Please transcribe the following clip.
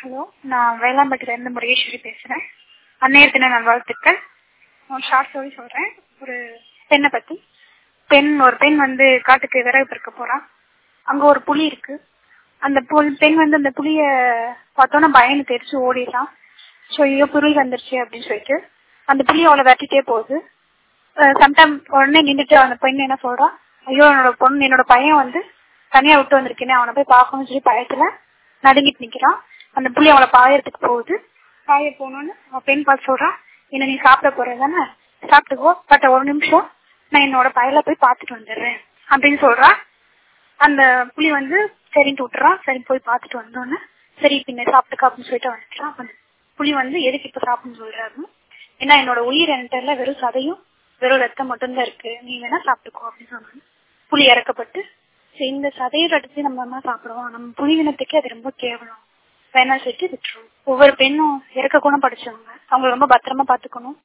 hello நான் வேளாம்பட்டில இருந்து முருகேஸ்வரி பேசுறேன் அன்னையர் தின நல்வாழ்த்துக்கள் ஒரு ஷார்ட் ஸ்டோரி சொல்றேன் ஒரு பெண்ணை பத்தி பெண் ஒரு பெண் வந்து காட்டுக்கு விறகு பெருக்க போறா அங்க ஒரு புலி இருக்கு அந்த புல்- பெண் வந்து அந்த புலிய பார்த்தோன்னா பயந்து தெரிச்சு ஓடிடலாம் ஸோ ஐயோ புலி வந்துருச்சு அப்படின்னு சொல்லிட்டு அந்த புலி அவளை விரட்டிட்டே போகுது சம்டைம் உடனே நின்றுட்டு அந்த பெண் என்ன சொல்றா ஐயோ என்னோட பொண்ணு என்னோட பையன் வந்து தனியா விட்டு வந்திருக்கேனே அவனை போய் பார்க்கணும்னு சொல்லி பயத்துல நடுங்கிட்டு நிக்கிறான் அந்த புலி அவளை பாயறதுக்கு போகுது பாய போகணும்னு அவன் பெண் பார்த்து சொல்றான் என்ன நீ சாப்பிட போற தானே சாப்பிட்டுக்கோ பட் ஒரு நிமிஷம் நான் என்னோட பயல போய் பார்த்துட்டு வந்துடுறேன் அப்படின்னு சொல்றா அந்த புலி வந்து சரின்ட்டு விட்டுறான் சரி போய் பார்த்துட்டு வந்தோன்னே சரி பின்ன சாப்பிட்டுக்கா அப்படின்னு சொல்லிட்டு வந்துட்டான் அந்த புலி வந்து எதுக்கு இப்ப சாப்பிடணும்னு சொல்றாரு ஏன்னா என்னோட உயிர் என்கிட்ட வெறும் சதையும் வெறும் ரத்தம் மட்டும்தான் இருக்கு நீ வேணா சாப்பிட்டுக்கோ அப்படின்னு சொன்னாங்க புலி இறக்கப்பட்டு சரி இந்த சதையை எடுத்து நம்ம என்ன சாப்பிடுவோம் நம்ம புலிவினத்துக்கு அது ரொம்ப கேவலம் வேணா சொல்லிட்டு விட்டுருவோம் ஒவ்வொரு பெண்ணும் இறக்க கூட படிச்சவங்க அவங்க ரொம்ப பத்திரமா பாத்துக்கணும்